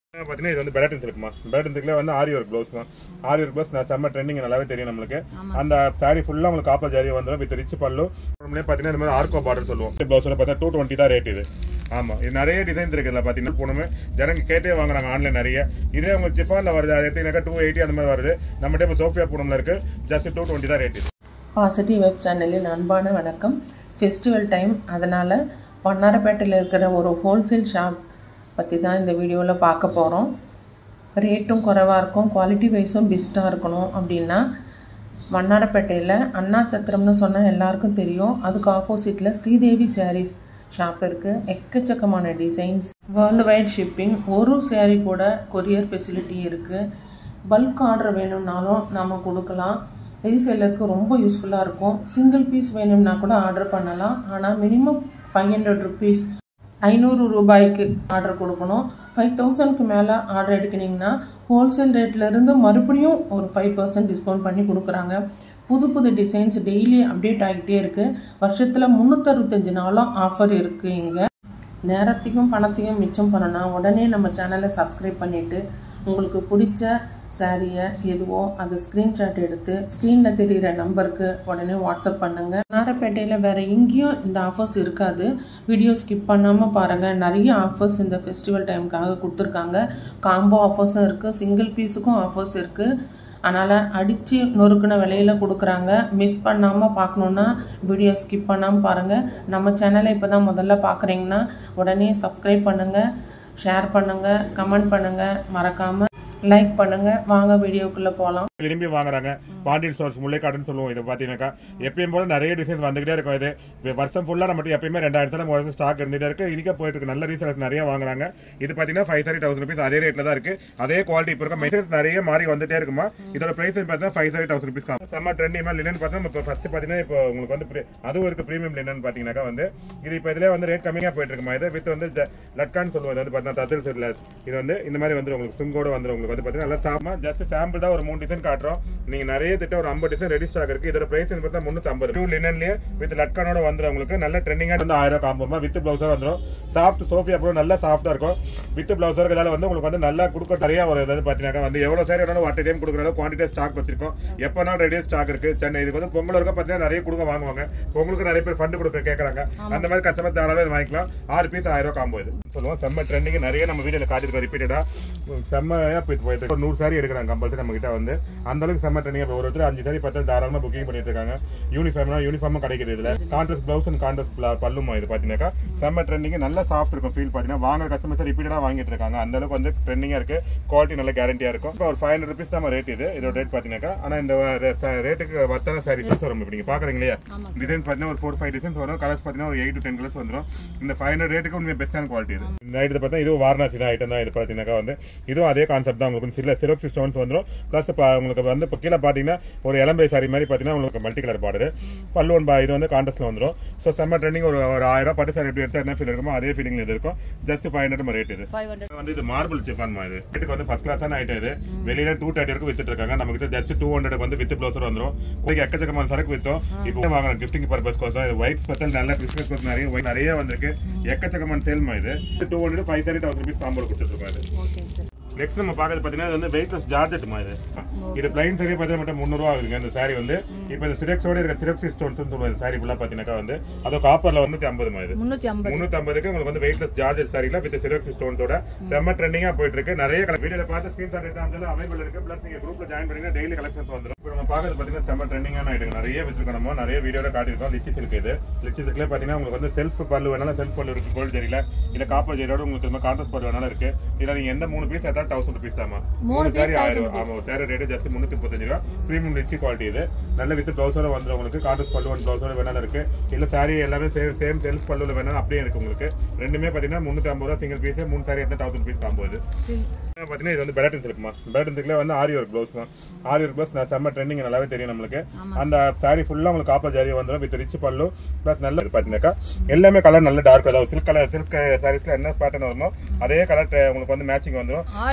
பார்த்தீங்கன்னா இது வந்து பெலட்டன் இருக்குமா பெலட்டன் சில்க்ல வந்து ஆரி ஒர்க் ப்ளவுஸ்மா ஆரி ஒர்க் ப்ளவுஸ் நான் செம்ம ட்ரெண்டிங் நல்லாவே தெரியும் நம்மளுக்கு அந்த சாரி ஃபுல்லாக உங்களுக்கு காப்பர் ஜாரி வந்துடும் வித் ரிச் பல்லு நம்மளே பார்த்தீங்கன்னா இந்த மாதிரி ஆர்கோ பார்டர் சொல்லுவோம் இந்த ப்ளவுஸில் பார்த்தா டூ டுவெண்ட்டி தான் ரேட் இது ஆமாம் இது நிறைய டிசைன்ஸ் இருக்குதுல பார்த்தீங்கன்னா போனோமே ஜனங்க கேட்டே வாங்குறாங்க ஆன்லைன் நிறைய இதே உங்களுக்கு ஜிஃபானில் வருது அது எடுத்தீங்கன்னாக்கா டூ எயிட்டி அந்த மாதிரி வருது நம்மகிட்ட இப்போ சோஃபியா பூனமில் இருக்குது ஜஸ்ட் டூ டுவெண்ட்டி தான் ரேட் இது பாசிட்டிவ் வெப் சேனலின் அன்பான வணக்கம் ஃபெஸ்டிவல் டைம் அதனால் பன்னாரப்பேட்டையில் இருக்கிற ஒரு ஹோல்சேல் ஷாப் பற்றி தான் இந்த வீடியோவில் பார்க்க போகிறோம் ரேட்டும் குறைவாக இருக்கும் குவாலிட்டி வைஸும் பெஸ்ட்டாக இருக்கணும் அப்படின்னா வண்ணாரப்பேட்டையில் அண்ணா சத்திரம்னு சொன்னால் எல்லாருக்கும் தெரியும் அதுக்கு ஆப்போசிட்டில் ஸ்ரீதேவி சாரீஸ் ஷாப் இருக்குது எக்கச்சக்கமான டிசைன்ஸ் வேர்ல்டு வைட் ஷிப்பிங் ஒரு saree கூட கொரியர் ஃபெசிலிட்டி இருக்குது பல்க் ஆர்டர் வேணும்னாலும் நாம் கொடுக்கலாம் ரீசேலருக்கு ரொம்ப யூஸ்ஃபுல்லாக இருக்கும் சிங்கிள் பீஸ் வேணும்னா கூட ஆர்டர் பண்ணலாம் ஆனால் மினிமம் ஃபைவ் ஹண்ட்ரட் ருபீஸ் ஐநூறு ரூபாய்க்கு ஆர்டர் கொடுக்கணும் ஃபைவ் தௌசண்ட்க்கு மேலே ஆர்டர் எடுக்கினீங்கன்னா ஹோல்சேல் ரேட்லேருந்து மறுபடியும் ஒரு ஃபைவ் பர்சன்ட் டிஸ்கவுண்ட் பண்ணி கொடுக்குறாங்க புது புது டிசைன்ஸ் டெய்லி அப்டேட் ஆகிட்டே இருக்குது வருஷத்தில் முந்நூற்றறுபத்தஞ்சு நாளும் ஆஃபர் இருக்குது இங்கே நேரத்தையும் பணத்தையும் மிச்சம் பண்ணணும் உடனே நம்ம சேனலை சப்ஸ்கிரைப் பண்ணிவிட்டு உங்களுக்கு பிடிச்ச சாரியை எதுவோ அதை ஸ்க்ரீன்ஷாட் எடுத்து ஸ்க்ரீனில் தெரிகிற நம்பருக்கு உடனே வாட்ஸ்அப் பண்ணுங்கள் நாரப்பேட்டையில் வேறு எங்கேயும் இந்த ஆஃபர்ஸ் இருக்காது வீடியோ ஸ்கிப் பண்ணாமல் பாருங்கள் நிறைய ஆஃபர்ஸ் இந்த ஃபெஸ்டிவல் டைமுக்காக கொடுத்துருக்காங்க காம்போ ஆஃபர்ஸும் இருக்குது சிங்கிள் பீஸுக்கும் ஆஃபர்ஸ் இருக்குது அதனால் அடித்து நொறுக்குன விலையில் கொடுக்குறாங்க மிஸ் பண்ணாமல் பார்க்கணுன்னா வீடியோ ஸ்கிப் பண்ணாமல் பாருங்கள் நம்ம சேனலை இப்போ தான் முதல்ல பார்க்குறீங்கன்னா உடனே சப்ஸ்கிரைப் பண்ணுங்கள் ஷேர் பண்ணுங்கள் கமெண்ட் பண்ணுங்கள் மறக்காமல் லைக் பண்ணுங்கள் வாங்க வீடியோக்குள்ளே போகலாம் விரும்பி வாங்குறாங்க பாண்டியன் ஸ்டோர்ஸ் முல்லைக்காடுன்னு சொல்லுவோம் இது பார்த்தீங்கன்னாக்கா எப்பயும் போல நிறைய டிசைன்ஸ் வந்துகிட்டே இருக்கும் இது இப்ப வருஷம் ஃபுல்லாக நம்மகிட்ட எப்பயுமே ரெண்டாயிரத்துல மூணு ஸ்டாக் இருந்துட்டே இருக்கு இன்னைக்கு போயிட்டு இருக்கு நல்ல ரீசேலர்ஸ் நிறைய வாங்குறாங்க இது பார்த்தீங்கன்னா ஃபைவ் சாரி தௌசண்ட் ருபீஸ் அதே ரேட்ல தான் இருக்கு அதே குவாலிட்டி இப்போ இருக்க மெட்டீரியல்ஸ் நிறைய மாறி வந்துட்டே இருக்குமா இதோட பிரைஸ் பார்த்தீங்கன்னா ஃபைவ் சாரி தௌசண்ட் ருபீஸ் செம்ம ட்ரெண்டிங் மாதிரி லினன் பார்த்தீங்கன்னா இப்போ ஃபர்ஸ்ட் பார்த்தீங்கன்னா இப்போ உங்களுக்கு வந்து pre- அதுவும் இருக்கு ப்ரீமியம் லினன் பார்த்தீங்கன்னாக்கா வந்து இது இப்போ இதுல வந்து ரேட் கம்மியாக போயிட்டு இருக்குமா இது வித் வந்து ஜ- லட்கான்னு சொல்லுவோம் இது வந்து பார்த்தீங்கன்னா தத்தில் சரியில்ல இது வந்து இந்த மாதிரி வந்து உங்களுக்கு சுங்கோட வந்துடும் உங்களுக்கு வந்து பார்த்தீங்கன்னா நல்லா சாமா ஜஸ்ட் சாம்பிள் தான் ஒரு மூணு டிசைன் காட்டுறோம் நீங்க நிறைய திட்ட ஒரு ஐம்பது டிசைன் ரெடி ஸ்டாக் இருக்கு இதோட பிரைஸ் பார்த்தா முந்நூற்றி ஐம்பது டூ லினன்லேயே வித் லட்கானோட வந்துடும் உங்களுக்கு நல்ல ட்ரெண்டிங்காக வந்து ஆயிரம் காம்போமா வித் பிளவுஸாக வந்துடும் சாஃப்ட் சோஃபி அப்புறம் நல்லா சாஃப்டாக இருக்கும் வித் பிளவுஸாக இருக்கிறதால வந்து உங்களுக்கு வந்து நல்லா கொடுக்க நிறைய ஒரு இது பார்த்தீங்கன்னா வந்து எவ்வளோ சாரி வேணாலும் வாட்டர் டைம் கொடுக்குற அளவு குவான்டிட்டி ஸ்டாக் வச்சிருக்கோம் எப்போனாலும் ரெடியாக ஸ்டாக் இருக்கு சென்னை இதுக்கு வந்து பொங்கல் இருக்க பார்த்தீங்கன்னா நிறைய கொடுக்க வாங்குவாங்க பொங்கலுக்கு நிறைய பேர் ஃபண்டு கொடுக்க கேட்குறாங்க அந்த மாதிரி கஸ்டமர் தாராளமாக இது வாங்கிக்கலாம் ஆறு பீஸ் ஆயிரம் ரூபா காம்போ இது சொல்லுவோம் செம்ம ட்ரெண்டிங் நிறைய நம்ம வீடியோவில் காட்டிருக்கோம் ரிப்பீட்டடாக செம்மையாக போய் போயிட்டு இருக்கு. ஒரு நூறு சாரி எடுக்கிறாங்க கம்பல்சரி நம்ம கிட்ட வந்து அந்த அளவுக்கு செம்ம ட்ரெண்டிங் இப்போ ஒரு ஒருத்தர் அஞ்சு சாரி பத்து தாராளமாக புக்கிங் பண்ணிட்டு இருக்காங்க யூனிஃபார்ம்னா யூனிஃபார்மும் கிடைக்குது இதுல கான்ட்ரஸ்ட் பிளவுஸ் அண்ட் கான்ட்ரஸ்ட் பல்லுமா இது பார்த்தீங்கன்னாக்கா செம்ம ட்ரெண்டிங் நல்ல சாஃப்ட் இருக்கும் ஃபீல் பார்த்தீங்கன்னா வாங்குற கஸ்டமர்ஸ் ரிப்பீட்டடாக வாங்கிட்டு இருக்காங்க அந்த அளவுக்கு வந்து ட்ரெண்டிங்காக இருக்கு குவாலிட்டி நல்ல கேரண்டியாக இருக்கும் இப்போ ஒரு ஃபைவ் ஹண்ட்ரட் ருபீஸ் தான் ரேட் இது இதோட ரேட் பார்த்தீங்கன்னாக்கா ஆனால் இந்த ரேட்டுக்கு வர்த்தான சாரீஸ் வரும் இப்போ நீங்கள் பார்க்குறீங்க இல்லையா டிசைன்ஸ் பார்த்தீங்கன்னா ஒரு ஃபோர் ஃபைவ் டிசைன்ஸ் வரும் கலர்ஸ் பார்த்தீங்கன்னா ஒரு எயிட் டு டென் கலர்ஸ் வந்துடும் இந்த ஃபைவ் ஹண்ட்ரட் ரேட்டுக்கு உண்மையாக பெஸ்ட்டான குவாலிட்டி இது இந்த ஐட்டத்தை பார்த்தா இதுவும் வாரணாசி தான் ஐட்டம் தான் இது பார்த்தீங்கன்னாக்கா வந்து இதுவும் அதே கான்செப்ட் தான் உங்களுக்கு சில சிரோக்சி ஸ்டோன்ஸ் வந்துடும் ப்ளஸ் இப்போ உங்களுக்கு வந்து இப்போ கீழே பார்த்தீங்கன்னா ஒரு இளம்பை சாரி மாதிரி பார்த்தீங்கன்னா உங்களுக்கு மல்டி கலர் பார்டர் பல்லுவன் பா இது வந்து கான்டெஸ்ட்ல வந்துடும் ஸோ செம்ம ட்ரெண்டிங் ஒரு ஒரு ஆயிரம் பட்டு சாரி எப்படி எடுத்தா என்ன ஃபீல் இருக்குமோ அதே ஃபீலிங் இது இருக்கும் ஜஸ்ட் ஃபைவ் ஹண்ட்ரட் ரேட் இது வந்து இது மார்பிள் சிஃபான் இது ரேட்டுக்கு வந்து ஃபர்ஸ்ட் கிளாஸ் ஐட்டம் இது வெளியில டூ தேர்ட்டி வரைக்கும் வித்துட்டு இருக்காங்க நம்ம கிட்ட ஜஸ்ட் டூ ஹண்ட்ரட் வந்து வித் ப்ளவுசர் வந்துடும் உங்களுக்கு எக்கச்சக்கமான சரக்கு வித்தோம் இப்போ வாங்கலாம் கிஃப்டிங் பர்பஸ் கோசம் இது ஒயிட் ஸ்பெஷல் நல்ல கிறிஸ்மஸ் கோசம் நிறைய white நிறைய வந்திருக்கு எக்கச்சக்கமான சேல்மா இது two hundred five thirty thousand rupees காம்போட கொடுத்துருக்கோம் இது நெக்ஸ்ட் நம்ம பார்க்கறது பார்த்தீங்கன்னா இது வந்து வெயிட்லெஸ் ஜார்ஜெட் இது இது பிளைன் சரி பார்த்தீங்கன்னா மட்டும் முந்நூறுவா ஆகுதுங்க இந்த சாரி வந்து இப்போ இந்த சிரெக்ஸோட இருக்க சிரெக்ஸி ஸ்டோன்ஸ் சொல்லுவாங்க இந்த சாரி ஃபுல்லாக பார்த்தீங்கன்னாக்கா வந்து அது காப்பரில் வந்து ஐம்பது இது முன்னூத்தி ஐம்பது முந்நூத்தி ஐம்பதுக்கு உங்களுக்கு வந்து வெயிட்லெஸ் ஜார்ஜெட் சாரில வித் சிரோக்ஸ் ஸ்டோன்ஸோட செம்ம ட்ரெண்டிங்கா போயிட்டு இருக்கு நிறைய கலர் வீடியோல பார்த்து ஸ்கிரீன் ஷாட் எடுத்தாலும் அவைபிள் இருக்கு பிளஸ் நீங்க குரூப்ல ஜாயின் பண்ணீங்கன்னா டெய்லி கலெக்ஷன்ஸ் வந்துரும் இப்போ நம்ம பார்க்கறது பாத்தீங்கன்னா செம்ம ட்ரெண்டிங்கான ஐட்டம் நிறைய வச்சிருக்கோம் நம்ம நிறைய வீடியோல காட்டியிருக்கோம் லிச்சி இருக்கு இது லிச்சி சில்க்ல பாத்தீங்கன்னா உங்களுக்கு வந்து செல்ஃப் பல்லு வேணாலும் செல்ஃப் பல்லு இருக்கு கோல்டு ஜெரியில இல்ல காப்பர் ஜெரியோட உங்களுக்கு இந்த கான்ட்ராஸ்ட் பல்லு வேணாலும் இருக்கு இதுல நீங்க எந்த மூணு பீஸ் எடுத்தாலும் தௌசண்ட் ருபீஸ் ஆமா மூணு சாரி ஆயிரம் ரூபாய். ஆமா ஒரு சாரி ரேட் ஜஸ்ட் முன்னூத்தி முப்பத்தஞ்சு ரூபா பிரீமியம் லிச்சி குவாலிட்டி இது நல்ல வித் ப்ளவுஸோட வந்துடும் உங்களுக்கு கான்ட்ராஸ்ட் பல்லு ஒன் ப்ளவுஸோட வேணாலும் இருக்கு இல்ல சாரி எல்லாமே சேம் சேம் செல்ஃப் பல்லுல வேணாலும் அப்படியே இருக்கு உங்களுக்கு ரெண்டுமே பாத்தீங்கன்னா முன்னூத்தி ஐம்பது ரூபா சிங்கிள் பீஸ் மூணு சாரி எடுத்தா தௌசண்ட் பீஸ் காம்போ இது பாத்தீங்கன்னா இது வந்து பெலட்டன் சில்க்மா பெலட்டன் சில்க்ல வந்து ஆரி ஒர்க் ப்ளவுஸ்மா ஆரி ஒர்க் ப்ளவுஸ் செம்ம ட்ரெண்டிங் நல்லாவே தெரியும் நம்மளுக்கு அந்த சாரி ஃபுல்லா உங்களுக்கு காப்பர் ஜாரி வந்துடும் வித் ரிச் பல்லு பிளஸ் நல்ல பாத்தீங்கன்னாக்கா எல்லாமே கலர் நல்ல டார்க் அதாவது சில்க் கலர் சில்க் சாரீஸ்ல என்ன பேட்டர்ன் வருமோ அதே கலர் உங்களுக்கு வந்து மேட்சிங் வந்துடும்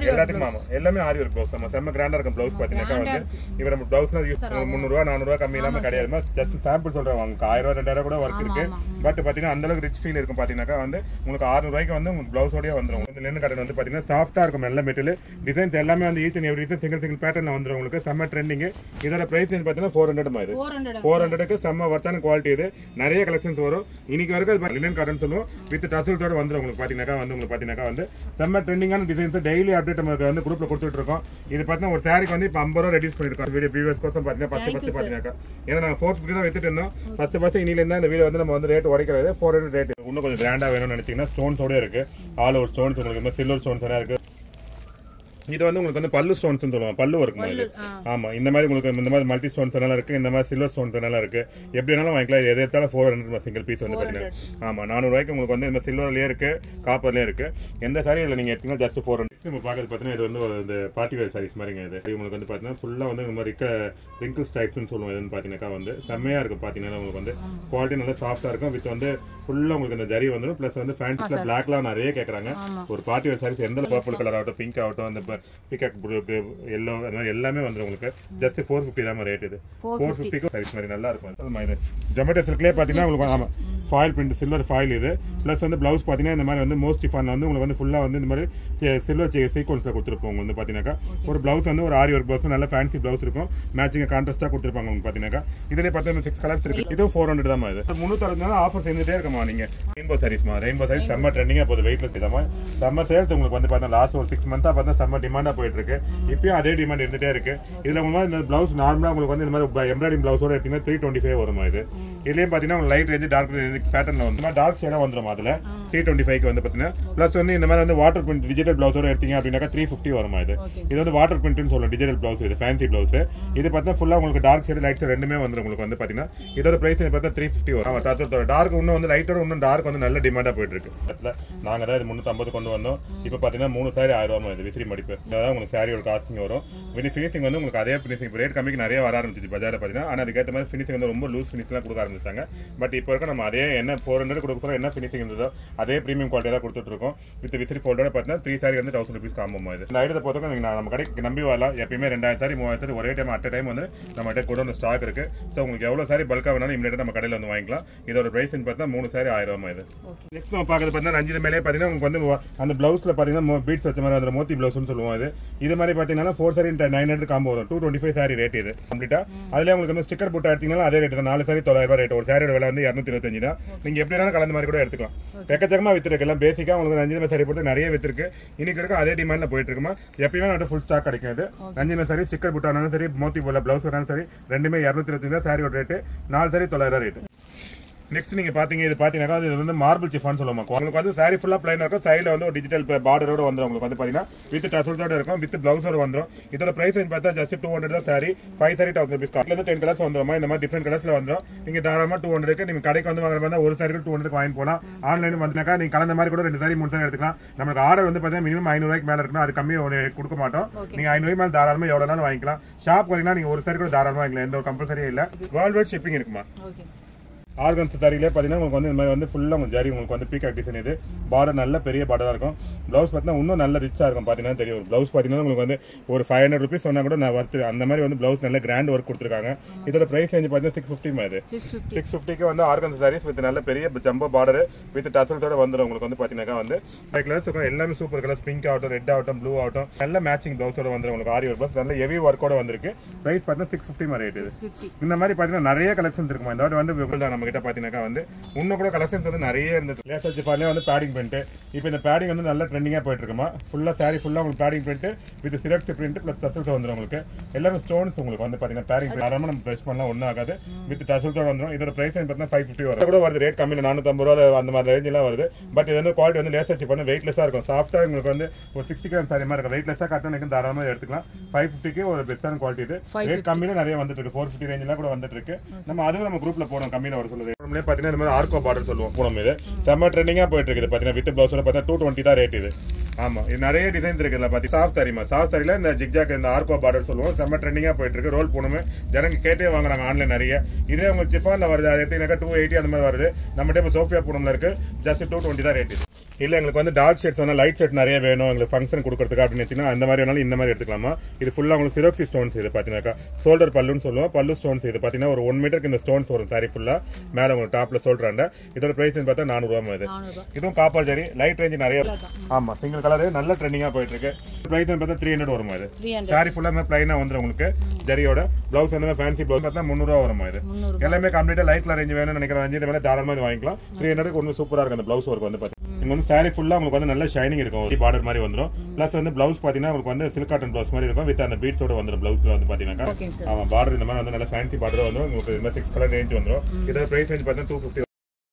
எல்லாத்துக்கும் ஆமா எல்லாமே ஆரி ஒர்க் ப்ளவுஸ் நம்ம செம்ம கிராண்டா இருக்கும் ப்ளவுஸ் பாத்தீங்கன்னா வந்து இப்ப நம்ம ப்ளவுஸ்ல யூஸ் முந்நூறுவா நானூறுவா கம்மி இல்லாம கிடையாது ஜஸ்ட் சாம்பிள் சொல்றேன் வாங்க ஆயிரம் ரூபா ரெண்டாயிரம் கூட ஒர்க் இருக்கு பட் பாத்தீங்கன்னா அந்த அளவுக்கு ரிச் ஃபீல் இருக்கும் பாத்தீங்கன்னா வந்து உங்களுக்கு 600 ரூபாய்க்கு வந்து உங்களுக்கு ப்ளவுஸோடய வந்துரும் இந்த லென் கட்டன் வந்து பாத்தீங்கன்னா சாஃப்டா இருக்கும் நல்ல மெட்டீரியல் டிசைன்ஸ் எல்லாமே வந்து each and every single single பேட்டர்ல வந்துரும் உங்களுக்கு செம்ம ட்ரெண்டிங் இதோட பிரைஸ் வந்து பாத்தீங்கன்னா ஃபோர் ஹண்ட்ரட் இது ஃபோர் ஹண்ட்ரட் ஃபோர் ஹண்ட்ரடுக்கு செம்ம வர்த்தான குவாலிட்டி இது நிறைய கலெக்ஷன்ஸ் வரும் இன்னைக்கு வரைக்கும் லினன் காட்டன் சொல்லுவோம் வித் டசல்ஸோட வந்துரும் உங்களுக்கு பாத்தீங்கன்னா வந்து உங்களுக்கு பாத்தீங்கன்னா வந்து செம்ம ட்ரெண்டிங்கான டிசைன்ஸ் டெய்லி அப்டேட் நமக்கு வந்து குரூப்ல கொடுத்துட்டு இருக்கோம் இது பார்த்தீங்கன்னா ஒரு சாரிக்கு வந்து இப்போ ஐம்பது ரூபா ரெடியூஸ் பண்ணிருக்கோம் வீடியோ வியூவர்ஸ் கோசம் பார்த்தீங்கன்னா பத்து பத்து பார்த்தீங்கன்னா ஏன்னா நாங்கள் ஃபோர் ஃபிஃப்டி தான் வித்துட்டு இருந்தோம் ஃபர்ஸ்ட் ஃபர்ஸ்ட் இன்னில இருந்தா இந்த வீடியோ வந்து நம்ம வந்து ரேட் உடைக்கிறது ஃபோர் ஹண்ட்ரட் ரேட் இன்னும் கொஞ்சம் கிராண்டா வேணும்னு நினைச்சீங்கன்னா ஸ்டோன்ஸோட இருக்கு ஆல் ஓவர் ஸ்டோன்ஸ் உங்களுக்கு இந்த சில்வர் ஸ்டோன்ஸ் எல்லாம் இருக்கு இது வந்து உங்களுக்கு வந்து பல்லு ஸ்டோன்ஸ் சொல்லுவாங்க பல்லு இருக்குமா இது ஆமா இந்த மாதிரி உங்களுக்கு இந்த மாதிரி மல்டி ஸ்டோன்ஸ் எல்லாம் இருக்கு இந்த மாதிரி சில்வர் ஸ்டோன்ஸ் எல்லாம் இருக்கு எப்படி வேணாலும் வாங்கிக்கலாம் எது எடுத்தாலும் ஃபோர் ஹண்ட்ரட் சிங்கிள் பீஸ் வந்து பாத்தீங்கன்னா ஆமா நானூறு ரூபாய்க்கு உங்களுக்கு வந்து இந்த சில்வர்லயே இருக்கு காப்பர்லயே இருக்கு எந்த சாரி இதுல நீங்க எடுத்தீங்கன்னா ஜஸ்ட் ஃபோர் ஹண்ட்ரட் நம்ம பாக்கிறது பாத்தீங்கன்னா இது வந்து ஒரு இந்த பார்ட்டி வேர் சாரீஸ் மாதிரிங்க இது இது உங்களுக்கு வந்து பாத்தீங்கன்னா ஃபுல்லா வந்து இந்த மாதிரி இருக்க ரிங்கிள்ஸ் டைப்ஸ்னு சொல்லுவோம் இதுன்னு பாத்தீங்கன்னாக்கா வந்து செம்மையா இருக்கும் பாத்தீங்கன்னா உங்களுக்கு வந்து குவாலிட்டி நல்லா சாஃப்டா இருக்கும் வித் வந்து ஃபுல்லா உங்களுக்கு இந்த ஜரி வந்துடும் பிளஸ் வந்து ஃபேன்சிஸ்ல பிளாக்லாம் நிறைய கேக்குறாங்க ஒரு பார்ட்டி வேர் சாரீஸ் எந்த பர்பிள் கலர் ஆகட்டும் பிங்க் ஆகட்டும் அந்த பிகாக் ப்ளூ எல்லோ அந்த மாதிரி எல்லாமே வந்துடும் உங்களுக்கு ஜஸ்ட் ஃபோர் ஃபிஃப்டி தான் ரேட் இது ஃபோர் ஃபிஃப்டிக்கு சைஸ் மாதிரி நல்லா இருக்கும் இது ஜொமேட்டோ சில்க்லேயே பார்த்தீங்கன்னா உங்களுக்கு ஆமாம் ஃபாயில் பிரிண்ட் சில்வர் ஃபாயில் இது ப்ளஸ் வந்து ப்ளவுஸ் பார்த்தீங்கன்னா இந்த மாதிரி வந்து மோஸ்ட் டிஃபான் வந்து உங்களுக்கு வந்து ஃபுல்லாக வந்து இந்த மாதிரி சில்வர் சீக்வன்ஸில் கொடுத்துருப்போம் உங்களுக்கு வந்து பார்த்தீங்கன்னாக்கா ஒரு ப்ளவுஸ் வந்து ஒரு ஆரி ஒர்க் ப்ளவுஸ் நல்ல ஃபேன்சி ப்ளவுஸ் இருக்கும் மேட்சிங் கான்ட்ராஸ்ட்டாக கொடுத்துருப்பாங்க உங்களுக்கு பார்த்தீங்கன்னா இதுலேயே பார்த்தீங்கன்னா சிக்ஸ் கலர்ஸ் இருக்கு இதுவும் ஃபோர் ஹண்ட்ரட் தான் இது முந்நூற்றி ஆஃபர் சேர்ந்துட்டே இருக்குமா நீங்கள் ரெயின்போ சாரீஸ்மா ரெயின்போ சாரீஸ் செம்ம ட்ரெண்டிங்காக போகுது வெயிட்லெஸ் இதமா செம்ம சேல்ஸ் உங்களுக்கு வந்து பார்த்தா லாஸ்ட் ஒரு சிக்ஸ் மந்த்தாக பார்த்தா செம்ம டிமாண்டாக போயிட்டு இருக்கு இப்பயும் அதே டிமாண்ட் இருந்துட்டே இருக்கு இதுல உங்களுக்கு இந்த பிளவுஸ் நார்மலா உங்களுக்கு வந்து இந்த மாதிரி எம்ப்ராய்டிங் பிளவுஸோட எடுத்தீங்கன்னா த்ரீ டுவெண்ட்டி ஃபைவ் வருமா இது இதுலயும் பாத்தீங்கன்னா உங்களுக்கு லைட் ரேஞ்ச் டார்க் ரேஞ்ச் பேட்டர்ல வந்து டார்க் ஷேடா வந்துரும் அதுல த்ரீ டுவெண்ட்டி ஃபைவ் வந்து பாத்தீங்கன்னா பிளஸ் வந்து இந்த மாதிரி வந்து வாட்டர் பிரிண்ட் டிஜிட்டல் பிளவுஸோட எடுத்தீங்க அப்படின்னாக்கா த்ரீ ஃபிஃப்டி வருமா இது இது வந்து வாட்டர் பிரிண்ட்னு சொல்லுவோம் டிஜிட்டல் பிளவுஸ் இது ஃபேன்சி பிளவுஸ் இது பார்த்தா ஃபுல்லா உங்களுக்கு டார்க் ஷேட் லைட் ரெண்டுமே வந்துரும் உங்களுக்கு வந்து பாத்தீங்கன்னா இதோட பிரைஸ் பார்த்தா த்ரீ ஃபிஃப்டி வரும் ஆமா டார்க் இன்னும் வந்து லைட்டோட இன்னும் டார்க் வந்து நல்ல டிமாண்டா போயிட்டு இருக்கு இடத்துல நாங்க தான் இது முன்னூத்தி கொண்டு வந்தோம் இப்போ பாத்தீங்கன்னா மூணு சாரி ஆயிரம் ரூபாய் இது விசிறி மடிப்பு அதான் உங்களுக்கு சாரியோட காஸ்டிங் வரும் வினி ஃபினிஷிங் வந்து உங்களுக்கு அதே ஃபினிஷிங் இப்போ ரேட் கம்மிக்கு நிறைய வர ஆரம்பிச்சிச்சு பஜாரில் பார்த்தீங்கன்னா ஆனால் அதுக்கேற்ற மாதிரி ஃபினிஷிங் வந்து ரொம்ப லூஸ் ஃபினிஷ்லாம் கொடுக்க ஆரம்பிச்சிட்டாங்க பட் இப்போ இருக்க நம்ம அதே என்ன ஃபோர் ஹண்ட்ரட் கொடுக்குறோம் என்ன ஃபினிஷிங் இருந்ததோ அதே ப்ரீமியம் குவாலிட்டி தான் கொடுத்துட்டு இருக்கோம் வித் விசிறி ஃபோல்டோட பார்த்தீங்கன்னா த்ரீ சாரி வந்து தௌசண்ட் ருபீஸ் காம்போ இது இந்த ஐட்டத்தை பொறுத்தவரை நீங்கள் நம்ம கடைக்கு நம்பி வரலாம் எப்பயுமே ரெண்டாயிரம் சாரி மூவாயிரம் சாரி ஒரே டைம் அட் டைம் வந்து நம்ம கிட்ட கூட வந்து ஸ்டாக் இருக்கு ஸோ உங்களுக்கு எவ்வளோ சாரி பல்காக வேணாலும் இமீடியட்டாக நம்ம கடையில் வந்து வாங்கிக்கலாம் இதோட பிரைஸ் பார்த்தா மூணு சாரி ஆயிரம் ரூபாய் இது நெக்ஸ்ட் நம்ம பார்க்கறது பார்த்தீங்கன்னா ரஞ்சித மேலே பார்த்தீங்கன்னா உங்களுக்கு வந்து அந்த பிளவுஸ்ல பார்த்தீங்கன்னா பீட்ஸ் வச்ச மாதிரி அந்த மோத்தி பிளவுஸ்னு சொல்லுவோம் இது இது மாதிரி பார்த்தீங்கன்னா four sari nine hundred combo வரும் two twenty five sari rate இது கம்ப்ளீட்டா அதுல உங்களுக்கு வந்து ஸ்டிக்கர் போட்டு எடுத்தீங்கன்னா அதே ரேட் தான் நாலு சாரி தொள்ளாயிரம் ரூபாய் ரேட் ஒரு சாரியோட விலை வந்து இரநூத்தி இருபத்தஞ்சு தான் நீங்க எப்படி வேணாலும் கலந்த மாதிரி கூட எடுத்துக்கலாம் எக்கச்சக்கமா வித்துருக்கு எல்லாம் பேசிக்கா உங்களுக்கு ரஞ்சித சாரி போட்டு நிறைய வித்துருக்கு இன்னைக்கு இருக்க அதே டிமாண்ட்ல போயிட்டு இருக்குமா எப்பயுமே நம்மகிட்ட ஃபுல் ஸ்டாக் கிடைக்கும் இது ரஞ்சித சாரி ஸ்டிக்கர் போட்டாலும் சரி மோத்தி போல பிளவுஸ் வராலும் சரி ரெண்டுமே இரநூத்தி இருபத்தஞ்சு தான் சாரியோட ரேட்டு நாலு சாரி தொள்ளாயிரம் ரேட் நெக்ஸ்ட் நீங்க பாத்தீங்க இது பாத்தீங்கன்னா இது வந்து மார்பிள் சிஃபான் சொல்லுவாங்க உங்களுக்கு வந்து சாரி ஃபுல்லா பிளைன் இருக்கும் சைடுல வந்து ஒரு டிஜிட்டல் பார்டரோட வந்துரும் உங்களுக்கு வந்து பாத்தீங்கன்னா வித் டசல்ஸோட இருக்கும் வித் பிளவுஸோட வந்துரும் இதோட பிரைஸ் பார்த்தா ஜஸ்ட் டூ ஹண்ட்ரட் தான் sari five sari thousand rupees கார்ட்ல இருந்து டென் கலர்ஸ் வந்துருமா இந்த மாதிரி டிஃப்ரெண்ட் கலர்ஸ்ல வந்துரும் நீங்க தாராளமா டூ ஹண்ட்ரட்க்கு நீங்க கடைக்கு வந்து வாங்குற மாதிரி ஒரு சாரி டூ ஹண்ட்ரட் வாங்கி போலாம் ஆன்லைன் வந்தாக்கா நீங்க கலந்த மாதிரி கூட ரெண்டு சாரி மூணு சாரி எடுத்துக்கலாம் நமக்கு ஆர்டர் வந்து பாத்தீங்கன்னா மினிமம் ஐநூறு ரூபாய்க்கு மேல இருக்கணும் அது கம்மி கொடுக்க மாட்டோம் நீங்க ஐநூறு ரூபாய் மேல தாராளமா எவ்வளவு நாளும் வாங்கிக்கலாம் ஷாப் வரீங்கன்னா நீங்க ஒரு சாரி கூட தாராளமா வாங்கிக்கலாம் எந்த ஒரு கம்பல்சரியும் இல்ல வேர்ல்டு வைட் ஷிப்பிங் இருக்குமா ஓகே ஆர்கன்ஸ் தறியிலே பார்த்தீங்கன்னா உங்களுக்கு வந்து இந்த மாதிரி வந்து ஃபுல்லாக உங்களுக்கு ஜரி உங்களுக்கு வந்து பீகாக் டிசைன் இது பார்டர் நல்ல பெரிய பார்டராக இருக்கும் ப்ளவுஸ் பார்த்தீங்கன்னா இன்னும் நல்ல ரிச்சாக இருக்கும் பார்த்தீங்கன்னா தெரியும் ஒரு ப்ளவுஸ் பார்த்தீங்கன்னா உங்களுக்கு வந்து ஒரு ஃபைவ் ஹண்ட்ரட் ருபீஸ் சொன்னால் கூட நான் ஒர்த்து அந்த மாதிரி வந்து ப்ளவுஸ் நல்ல கிராண்ட் ஒர்க் கொடுத்துருக்காங்க இதோட ப்ரைஸ் ரேஞ்சு பார்த்தீங்கன்னா சிக்ஸ் ஃபிஃப்டி இது சிக்ஸ் ஃபிஃப்டி சிக்ஸ் ஃபிஃப்டிக்கு வந்து ஆர்கன்ஸ் சாரீஸ் வித் நல்ல பெரிய ஜம்போ பார்டர் வித் டசல்ஸோட வந்துடும் உங்களுக்கு வந்து பார்த்தீங்கன்னா வந்து ஃபைவ் கலர்ஸ் இருக்கும் எல்லாமே சூப்பர் கலர்ஸ் பிங்க் ஆகட்டும் ரெட் ஆகட்டும் ப்ளூ ஆகட்டும் நல்ல மேட்சிங் ப்ளவுஸோட வந்துடும் உங்களுக்கு ஆரி ஒரு ப்ளஸ் நல்ல ஹெவி ஒர்க்கோட வந்திருக்கு ப்ரைஸ் பார்த்தீங்கன்னா சிக்ஸ் ஃபிஃப்டி மாதிரி ரேட் இது ஃபிஃப்டி இந்த மாதிரி பார்த்தீங்கன்னா நிறைய கலெக்ஷன்ஸ் இருக்குமா இந்த வாட்டி வந்து விபுல் நம்ம கிட்ட பார்த்தீங்கன்னாக்கா வந்து இன்னும் கூட கலெக்ஷன்ஸ் வந்து நிறைய இருந்தது லேசர் ஜிப்பாலே வந்து பேடிங் பிரிண்ட் இப்போ இந்த பேடிங் வந்து நல்ல ட்ரெண்டிங்காக போயிட்டு இருக்குமா ஃபுல்லாக சாரி ஃபுல்லாக உங்களுக்கு பேடிங் print with select print plus tassels வந்துடும் உங்களுக்கு எல்லாமே ஸ்டோன்ஸ் உங்களுக்கு வந்து பார்த்தீங்கன்னா பேடிங் ஆறாம நம்ம ப்ரெஸ் பண்ணலாம் ஒன்றும் ஆகாது வித் டசல்ஸோட வந்துடும் இதோட ப்ரைஸ் பார்த்தீங்கன்னா ஃபைவ் ஃபிஃப்டி வரும் கூட வருது ரேட் கம்மி நானூற்றம்பது ரூபா அந்த மாதிரி ரேஞ்செலாம் வருது பட் இது வந்து குவாலிட்டி வந்து லேசர் சிப் வந்து வெயிட்லெஸ்ஸாக இருக்கும் சாஃப்ட்டாக உங்களுக்கு வந்து ஒரு சிக்ஸ்டி கிராம் சாரி மாதிரி இருக்கும் வெயிட்லெஸ்ஸாக கட்டணும் தாராளமாக எடுத்துக்கலாம் ஃபைவ் ஃபிஃப்டிக்கு ஒரு பெஸ்ட்டான குவாலிட்டி இது ரேட் கம்மியில நிறைய வந்துட்டு இருக்கு ஃபோர் ஃபிஃப்டி ரேஞ்செலாம் கூட வந்துட்டு இருக்கு நம்ம அதுவும் நம்ம குரூப்ல போனோம் கம்மியில வர சொல்லுது நம்மளே பார்த்தீங்கன்னா இந்த மாதிரி ஆர்கோ பார்டர் சொல்லுவோம் பூனம் இது செம்ம ட்ரெண்டிங்காக போயிட்டு இருக்குது பார்த்தீங்கன்னா வித் ப்ளவுஸோட பார்த்தா டூ டுவெண்ட்டி தான் ரேட் இது ஆமா இது நிறைய டிசைன்ஸ் இருக்குல்ல பாத்தி சாஃப்ட் சாரிமா சாஃப்ட் சாரில இந்த ஜிக்ஜாக் இந்த ஆர்கோ பார்டர் சொல்லுவோம் செம்ம ட்ரெண்டிங்கா போயிட்டு இருக்கு ரோல் பூணுமே ஜனங்க கேட்டே வாங்குறாங்க ஆன்லைன் நிறைய இதே உங்களுக்கு ஜிஃபான்ல வருது அது எடுத்தீங்கன்னாக்கா டூ எயிட்டி அந்த மாதிரி வருது நம்ம இப்போ சோஃபியா பூனம்ல இருக்கு ஜஸ்ட் டூ டுவெண்ட்டி தான் ரேட் இது இல்ல எங்களுக்கு வந்து டார்க் ஷேட்ஸ் வேணும் லைட் ஷேட் நிறைய வேணும் எங்களுக்கு ஃபங்க்ஷன் கொடுக்கறதுக்கு அப்படின்னு வச்சுன்னா அந்த மாதிரி வேணாலும் இந்த மாதிரி எடுத்துக்கலாமா இது ஃபுல்லா உங்களுக்கு சிரோக்சி ஸ்டோன்ஸ் இது பாத்தீங்கன்னாக்கா ஷோல்டர் பல்லுன்னு சொல்லுவோம் பல்லு ஸ்டோன்ஸ் இது பாத்தீங்கன்னா ஒரு ஒன் மீட்டருக்கு இந்த ஸ்டோன்ஸ் வரும் சாரி ஃபுல்லா மேல உங்களுக்கு டாப்ல சொல்றாங்க இதோட பிரைஸ் பார்த்தா நானூறு ரூபாய் இது நானூறுபா இதுவும் காப்பர் ஜரி லைட் ரேஞ்ச் நிறைய ஆமா சிங்கிள் கலர் நல்ல ட்ரெண்டிங்கா போயிட்டு இருக்கு பிரைஸ் பார்த்தா த்ரீ ஹண்ட்ரட் வருமா இது த்ரீ ஹண்ட்ரட் சாரி ஃபுல்லா பிளைனா வந்துரும் உங்களுக்கு ஜரியோட பிளவுஸ் வந்து ஃபேன்சி பிளவுஸ் பார்த்தா முந்நூறுவா வருமா இது முந்நூறு எல்லாமே கம்ப்ளீட்டா லைட் கலர் ரேஞ்ச் வேணும்னு நினைக்கிற ரேஞ்சில் மேலே தாராளமாக இது வாங்கிக்கலாம் த்ரீ ஹண்ட்ரட் ஒன்று சூப்பராக இருக்கும் அந்த ப்ளவுஸ் ஒர்க் வந்து பார்த்தீங்கன்னா இங்க வந்து சாரி ஃபுல்லாக உங்களுக்கு வந்து நல்ல ஷைனிங் இருக்கும் பார்டர் மாதிரி வந்துரும் ப்ளஸ் வந்து ப்ளவுஸ் பார்த்தீங்கன்னா உங்களுக்கு வந்து சில்க் காட்டன் ப்ளவுஸ் மாதிரி இருக்கும் வித் அந்த பீட்ஸோட வந்துரும் ப்ளவுஸ்ல வந்து பார்த்தீங்கன்னா ஓகேங்க சார் ஆமா பார்டர் இந்த மாதிரி வந்து நல்ல ஃபேன்சி பார்டர் வந்துரும் உங்களுக்கு இந்த மாதிரி சிக்ஸ் கலர் ரேஞ்ச் வந்துரும் இதோட பிரைஸ் ரேஞ்ச் பார்த்தீங்கன்னா டூ ஃபிஃப்டி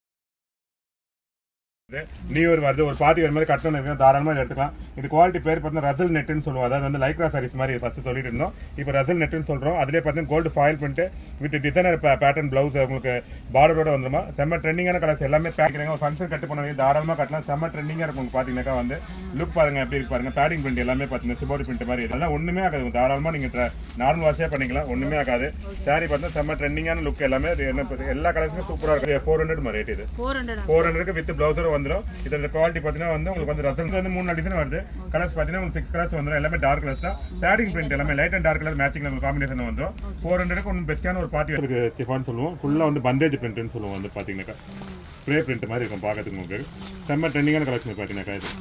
நியூ இயர் வருது ஒரு பார்ட்டி வர மாதிரி கட்டணும் இருக்கு தாராளமாக எடுத்துக்கலாம் இது குவாலிட்டி பேர் பார்த்தீங்கன்னா ரசல் நெட்னு சொல்லுவோம் அதாவது வந்து லைக்ரா சாரீஸ் மாதிரி ஃபர்ஸ்ட் சொல்லிட்டு இருந்தோம் இப்போ ரசல் நெட்னு சொல்றோம் அதுலேயே பார்த்தீங்கன்னா கோல்டு ஃபாயில் பண்ணிட்டு வித் டிசைனர் பேட்டர்ன் பிளவுஸ் உங்களுக்கு பார்டரோட வந்துருமா செம்ம ட்ரெண்டிங்கான கலர்ஸ் எல்லாமே பேக்கிறீங்க ஒரு ஃபங்க்ஷன் கட்டு போனவங்க தாராளமாக கட்டலாம் செம்ம ட்ரெண்டிங்காக இருக்கும் உங்களுக்கு பார்த்தீங்கன்னாக்கா வந்து லுக் பாருங்க எப்படி இருக்கு பாருங்க பேடிங் பிரிண்ட் எல்லாமே பார்த்தீங்கன்னா சிபோடி பிரிண்ட் மாதிரி இதெல்லாம் ஒண்ணுமே ஆகாது தாராளமாக நீங்க நார்மல் வாஷே பண்ணிக்கலாம் ஒண்ணுமே ஆகாது சாரி பார்த்தீங்கன்னா செம்ம ட்ரெண்டிங்கான லுக் எல்லாமே இது என்ன பத்தி- எல்லா கலர்ஸுமே சூப்பராக இருக்கு ஃபோர் ஹண்ட்ரட் ரேட் இது four hundred four hundred with பிளவுஸோட வந்துடும் இதோட குவாலிட்டி பார்த்தீங்கன்னா வந்து உங்களுக்கு வந்து ரசம் வந்து மூணு டிசைன் வருது கலர்ஸ் பார்த்தீங்கன்னா உங்களுக்கு சிக்ஸ் கலர்ஸ் வந்துடும் எல்லாமே டார்க் கலர்ஸ் தான் பேடிங் பிரிண்ட் எல்லாமே light and dark colour matching உங்களுக்கு காம்பினேஷன் வந்துடும் ஃபோர் ஹண்ட்ரடுக்கு ஒன்று பெஸ்ட்டான ஒரு பார்ட்டி இருக்கு சிஃபான் சொல்லுவோம் ஃபுல்லாக வந்து பந்தேஜ் பிரிண்ட்னு சொல்லுவோம் வந்து பார்த்தீங்கன்னாக்கா ஸ்ப்ரே பிரிண்ட் மாதிரி இருக்கும் பார்க்கறதுக்கு உங்களுக்கு செம்ம ட்ரெண்டிங்கான கலெக்ஷன் பார்த்தீங்கன்னாக்கா இது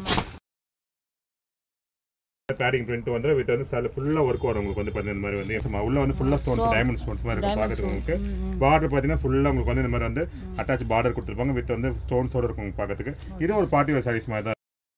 பேடிங் பிரிண்ட் வந்து வித் வந்து சார் ஃபுல்லா ஒர்க் வரும் உங்களுக்கு வந்து பார்த்தீங்கன்னா இந்த மாதிரி வந்து சும்மா உள்ள வந்து ஃபுல்லா ஸ்டோன்ஸ் டைமண்ட் ஸ்டோன்ஸ் மாதிரி இருக்கும் பார்க்கறதுக்கு உங்களுக்கு பார்டர் பார்த்தீங்கன்னா ஃபுல்லா உங்களுக்கு வந்து இந்த மாதிரி வந்து அட்டாச் பார்டர் கொடுத்துருப்பாங்க வித் வந்து ஸ்டோன்ஸோட இருக்கும் உங்களுக்கு பார்க்கறதுக்கு இது ஒரு பார்ட்டி வேர் சாரீஸ் மாதிரி தான்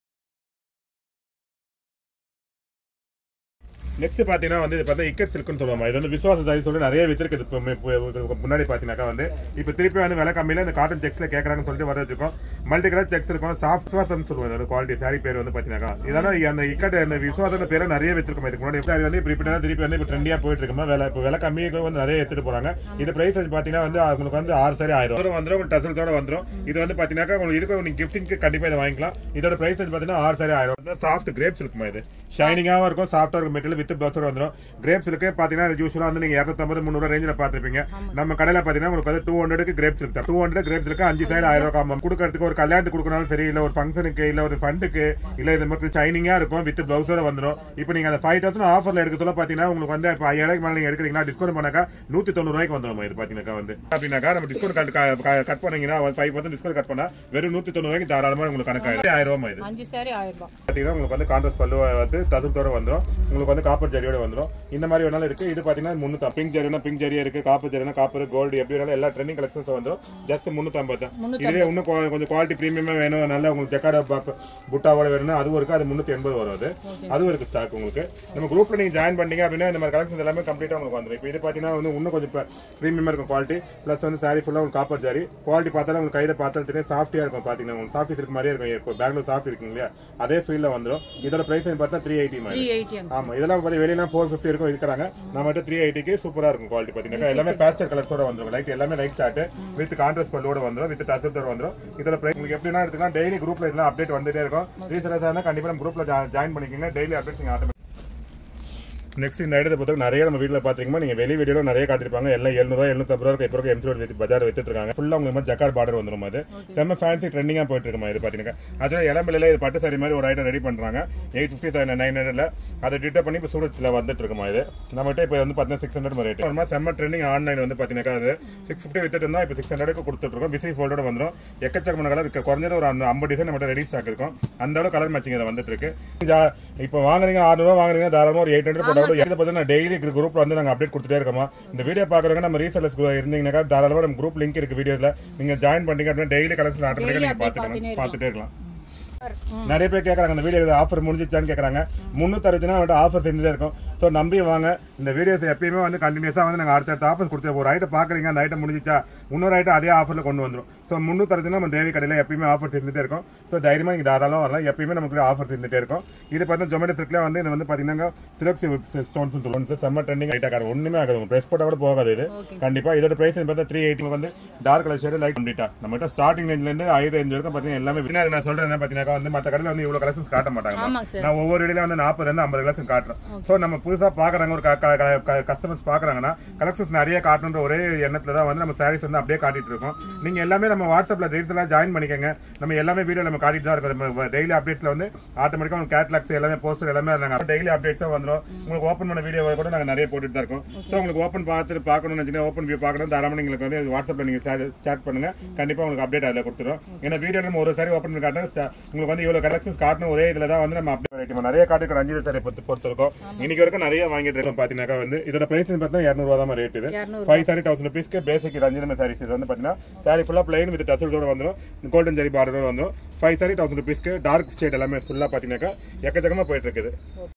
நெக்ஸ்ட் பாத்தீங்கன்னா வந்து இது பார்த்தா இக்கட் சில்க்னு சொல்லுவாங்க இது வந்து விசுவாச சாரி சொல்லி நிறைய வித்திருக்குது இப்போ மே- இப்போ இதுக்கு முன்னாடி பாத்தீங்கன்னாக்கா வந்து இப்போ திருப்பி வந்து விலை கம்மியில இந்த காட்டன் செக்ஸ்ல கேட்கறாங்கன்னு சொல்லிட்டு வர வச்சிருக்கோம் மல்டி கலர் செக்ஸ் இருக்கும் சாஃப்ட் விசுவாசம் சொல்லுவாங்க அது குவாலிட்டி சாரி பேர் வந்து பாத்தீங்கன்னாக்கா இதெல்லாம் அந்த இக்கட் அந்த விசுவாசம் பேரை நிறைய வச்சிருக்கோம் இதுக்கு முன்னாடி சாரி வந்து இப்போ ரிப்பீட்டா திருப்பி வந்து இப்போ ட்ரெண்டியா போயிட்டு இருக்குமா விலை இப்போ விலை கம்மியாக வந்து நிறைய எடுத்துட்டு போறாங்க இது பிரைஸ் வந்து பாத்தீங்கன்னா வந்து உங்களுக்கு வந்து ஆறு சாரி ஆயிரம் ரூபாய் வந்துடும் உங்களுக்கு டசல்ஸோட வந்துடும் இது வந்து பாத்தீங்கன்னாக்கா உங்களுக்கு இதுக்கு நீங்க கிஃப்டிங்க்கு கண்டிப்பா இதை வாங்கிக்கலாம் இதோட பிரைஸ் வந்து பாத்தீங்கன்னா ஆறு சாரி ஆயிரம் சாஃப்ட் கிரேப்ஸ் இருக்குமா இது ஷைனிங்காகவும் இருக்கும் சாஃப்டாக இருக்கும் மெட்டீரியல் வித் ப்ளவுஸோட வந்துடும் கிரேப்ஸ் இருக்கு பாத்தீங்கன்னா யூஸ்வலாக வந்து நீங்க இரநூத்தம்பது முந்நூறு ரேஞ்சில் பார்த்துருப்பீங்க நம்ம கடையில் பாத்தீங்கன்னா உங்களுக்கு வந்து டூ ஹண்ட்ரடுக்கு கிரேப்ஸ் இருக்கு டூ ஹண்ட்ரட் கிரேப்ஸ் இருக்கு அஞ்சு சைடு ஆயிரம் ரூபாய் காம்பம் கொடுக்கறதுக்கு ஒரு கல்யாணத்துக்கு கொடுக்கறனாலும் சரி இல்ல ஒரு ஃபங்க்ஷனுக்கு இல்ல ஒரு ஃபண்டுக்கு இல்ல இது மாதிரி ஷைனிங்கா இருக்கும் வித் ப்ளவுஸோட வந்துடும் இப்போ நீங்க அந்த ஃபைவ் தௌசண்ட் ஆஃபர்ல எடுக்க சொல்ல பாத்தீங்கன்னா உங்களுக்கு வந்து இப்போ ஐயாயிரம் மேலே நீங்க எடுக்கிறீங்கன்னா டிஸ்கவுண்ட் பண்ணாக்கா நூத்தி தொண்ணூறு ரூபாய்க்கு வந்துடும் இது பாத்தீங்கன்னா வந்து அப்படின்னாக்கா நம்ம டிஸ்கவுண்ட் கட் கட் பண்ணீங்கன்னா ஃபைவ் பர்சன்ட் டிஸ்கவுண்ட் கட் பண்ணா வெறும் நூத்தி தொண்ணூறு ரூபாய்க்கு தாராளமா உங்களுக்கு கணக்காயிரம் ஆயிரம் ரூபாய் இது அஞ்சு சாரி ஆயிரம் ரூபாய் பாத்தீங்கன்னா உங்களுக்கு வந்து கான்ட்ராஸ்ட் பல்லு வந்து டசல்த்தோட வந்துடும் உங்களுக்கு வந்து காப்பர் ஜரியோட வந்துடும் இந்த மாதிரி வேணாலும் இருக்கு இது பாத்தீங்கன்னா முன்னூத்தி பிங்க் ஜரினா பிங்க் ஜரியா இருக்கு காப்பர் ஜரினா காப்பர் கோல்டு எப்படி வேணாலும் எல்லா ட்ரெண்டிங் கலெக்ஷன்ஸ் வந்துடும் ஜஸ்ட் முன்னூத்தி ஐம்பது இதுவே இன்னும் கொ- கொஞ்சம் குவாலிட்டி பிரீமியமா வேணும் நல்ல உங்களுக்கு ஜக்காட புட்டாவோட வேணும்னா அதுவும் இருக்கு அது முன்னூத்தி எண்பது வரும் அது அதுவும் இருக்கு ஸ்டாக் உங்களுக்கு நம்ம குரூப்ல நீங்க ஜாயின் பண்ணீங்க அப்படின்னா இந்த மாதிரி கலெக்ஷன் எல்லாமே கம்ப்ளீட்டா உங்களுக்கு வந்துடும் இப்போ இது பாத்தீங்கன்னா வந்து இன்னும் கொஞ்சம் பிரீமியமா இருக்கும் குவாலிட்டி பிளஸ் வந்து சாரி ஃபுல்லா உங்களுக்கு காப்பர் ஜாரி குவாலிட்டி பார்த்தாலும் உங்களுக்கு கையில பார்த்தாலும் தெரியும் சாஃப்டியா இருக்கும் பாத்தீங்கன்னா உங்களுக்கு சாஃப்ட் இருக்கு மாதிரியே இருக்கும் இப்போ பெங்களூர் சாஃப்ட் இருக்கு இல்லையா அதே ஃபீல்ல வந்துடும் இதோட பிரைஸ் பார்த்தா த்ரீ எயிட்டி மாதிரி த்ரீ எயிட்டி ஆமா இதெல்லாம் பார்த்து வெளியெல்லாம் ஃபோர் ஃபிஃப்டி இருக்கும் இருக்கிறாங்க நம்ம மட்டும் த்ரீ எயிட்டிக்கு சூப்பரா இருக்கும் குவாலிட்டி பாத்தீங்கன்னா எல்லாமே பேஸ்டர் கலர்ஸோட வந்துரும் லைட் எல்லாமே லைட் சார்ட் வித் கான்ட்ராஸ்ட் பல்லோட வந்துரும் வித் டசத்தோட வந்துரும் இதோட பிரைஸ் உங்களுக்கு எப்படின்னா எடுத்துக்கலாம் டெய்லி குரூப்ல இதெல்லாம் அப்டேட் வந்துட்டே இருக்கும் ரீசெண்டாக இருந்தால் கண்டிப்பா நம்ம குரூப்ல ஜாயின் பண்ணிக்கோங்க டெய்லி அப்டேட் நீங்க ஆட்டோமேட்டிக் நெக்ஸ்ட் இந்த ஐட்டத்தை பொறுத்த நிறைய நம்ம வீட்டில் பார்த்தீங்கன்னா நீங்கள் வெளி வீடியோவில் நிறைய காட்டிருப்பாங்க எல்லாம் எழுநூறுவா எழுநூத்தம்பது ரூபா இப்போ எம்சி ரோட் பஜார் வித்துட்டு இருக்காங்க ஃபுல்லாக உங்களுக்கு மாதிரி ஜக்கார்ட் பார்டர் வந்துரும் அது செம்ம ஃபேன்சி ட்ரெண்டிங்காக போயிட்டு இருக்குமா இது பார்த்தீங்கன்னா அதில் இளம்பிலையில் இது பட்டு சாரி மாதிரி ஒரு ஐட்டம் ரெடி பண்ணுறாங்க எயிட் ஃபிஃப்டி செவன் நைன் ஹண்ட்ரட்ல அதை டிட்டர் பண்ணி இப்போ சூரத்தில் வந்துட்டு இருக்குமா இது நம்மகிட்ட இப்போ வந்து பார்த்தீங்கன்னா சிக்ஸ் ஹண்ட்ரட் ரேட் ஒரு செம்ம ட்ரெண்டிங் ஆன்லைன் வந்து பார்த்தீங்கன்னா அது சிக்ஸ் ஃபிஃப்டி வித்துட்டு இருந்தால் இப்போ சிக்ஸ் ஹண்ட்ரடுக்கு கொடுத்துட்ருக்கோம் பிசி ஃபோல்டோட வந்துடும் எக்கச்சக்கமான கலர் குறைஞ்சது ஒரு ஐம்பது டிசைன் நம்மகிட்ட ரெடி ஸ்டாக் இருக்கும் அந்த அளவு கலர் மேட்சிங் இதில் வந்துட்டு இருக்கு ஜா- இப்போ வாங்குறீங்க ஆறுநூறுவா வாங்குறீங்க தாராளமாக ஒரு எயிட் ஹண்ட்ரட் போட்டால் கூட இதை பார்த்தீங்கன்னா டெய்லி குரூப்ல வந்து நாங்கள் அப்டேட் கொடுத்துட்டே இருக்கோம் இந்த வீடியோ பார்க்குறவங்க நம்ம ரீசெல்லர்ஸ் இருந்தீங்கன்னாக்கா தாராளமாக நம்ம குரூப் லிங்க் இருக்கு வீடியோல நீங்க ஜாயின் பண்ணீங்க அப்படின்னா டெய்லி கலெக்ஷன் ஆட்டோமேட்டிக்காக நீங்க பார்த்துக்கலாம் பார்த்துட்டே இருக்கலாம் நிறைய பேர் கேட்கறாங்க இந்த வீடியோ ஆஃபர் முடிஞ்சிச்சான்னு கேட்கறாங்க முந்நூற்றி அறுபதுனா வந்துட்டு ஆஃபர் செஞ்சுட்டே இருக்கும் ஸோ நம்பி வாங்க இந்த வீடியோஸ் எப்பயுமே வந்து கண்டினியூஸாக வந்து நாங்கள் அடுத்தடுத்த ஆஃபர் கொடுத்து ஒரு ஐட்டம் பார்க்குறீங்க அந்த ஐட்டம் முடிஞ்சிச்சா இன்னொரு ஐட்டம் அதே ஆஃபரில் கொண்டு வந்துடும் ஸோ முந்நூற்றி அறுபதுனா நம்ம தேவி கடையில் எப்பயுமே ஆஃபர் செஞ்சுட்டே இருக்கும் ஸோ தைரியமாக நீங்கள் தாராளமாக வரலாம் எப்பயுமே நமக்கு ஆஃபர் செஞ்சுட்டே இருக்கும் இது பார்த்தா ஜொமேட்டோ சில்க்ல வந்து இது வந்து பார்த்தீங்கன்னா சிலக்ஸ் ஸ்டோன்ஸ் சொல்லுவோம் செம்ம ட்ரெண்டிங் ஐட்டா கார் ஒன்றுமே ஆகாது உங்க ப்ரெஸ் போட்டால் கூட போகாது இது கண்டிப்பாக இதோட ப்ரைஸ் பார்த்தா த்ரீ எயிட்டி வந்து டார்க் கலர் ஷேடு லைட் கம்ப்ளீட்டா நம்மகிட்ட ஸ்டார்டிங் ரேஞ்சிலேருந்து ஹை ரேஞ்ச் வரைக்கும் பார்த்தீங்கன்னா எல்லாமே என்ன நான் சொல்கிறேன் பார்த்தீங்கன்னா பாத்தீங்கன்னாக்கா வந்து மத்த கடையில வந்து இவ்வளவு கலெக்ஷன்ஸ் காட்ட மாட்டாங்க ஆமாங்க சார் நான் ஒவ்வொரு இடையில வந்து நாற்பதுல இருந்து ஐம்பது கலெக்ஷன் காட்டுறேன் சோ நம்ம புதுசா பாக்குறாங்க ஒரு கஸ்டமர்ஸ் பாக்குறாங்கன்னா கலெக்ஷன்ஸ் நிறைய காட்டணுன்ற ஒரே எண்ணத்துல தான் வந்து நம்ம சாரீஸ் வந்து அப்படியே காட்டிட்டு இருக்கோம் நீங்க எல்லாமே நம்ம வாட்ஸ்அப்ல ரீல்ஸ் எல்லாம் ஜாயின் பண்ணிக்கங்க நம்ம எல்லாமே வீடியோ நம்ம காட்டிட்டு தான் இருக்கோம் டெய்லி அப்டேட்ஸ்ல வந்து ஆட்டோமேட்டிக்கா உங்களுக்கு கேட்லாக்ஸ் எல்லாமே போஸ்டர் எல்லாமே நாங்க டெய்லி அப்டேட்ஸா வந்துரும் உங்களுக்கு ஓப்பன் பண்ண வீடியோ கூட நாங்க நிறைய போட்டுட்டு தான் இருக்கோம் சோ உங்களுக்கு ஓப்பன் பார்த்துட்டு பார்க்கணும்னு வச்சுக்கோங்க ஓப்பன் வியூ பார்க்கணும் தாராளமா உங்களுக்கு வந்து வாட்ஸ்அப்ல நீங்க சேட் பண்ணுங்க கண்டிப்பா உங்களுக்கு அப்டேட் அதில் கொடுத்துரும் ஏன்னா வீடியோ நம்ம ஒரு சாரி ஓப்பன் பண்ணி காட்டினா ச- உங்களுக்கு வந்து இவ்வளவு கலெக்ஷன்ஸ் காட்டணும் ஒரே இதுல தான் வந்து நம்ம அப்டேட் நிறைய காட்டுக்கு ரஞ்சித சாரி பொறுத்து பொறுத்திருக்கோம் இன்னைக்கு வரைக்கும் நிறைய வாங்கிட்டு இருக்கோம் பாத்தீங்கன்னாக்கா வந்து இதோட பிரைஸ் பார்த்தா இரநூறுவா தான் ரேட் இது இரநூறு ஃபைவ் சாரி தௌசண்ட் ருபீஸ்க்கு பேசிக் ரஞ்சிதம் சாரீஸ் இது வந்து பார்த்தீங்கன்னா சாரி ஃபுல்லாக பிளைன் வித் டசல்ஸோட வந்துடும் கோல்டன் ஜரி பார்டரோட வந்துடும் ஃபைவ் சாரி தௌசண்ட் ருபீஸ்க்கு டார்க் ஸ்டேட் எல்லாமே ஃபுல்லாக பார்த்தீங்கன்னாக்கா எக்கச்சக்கமாக போயிட்டு இருக்குது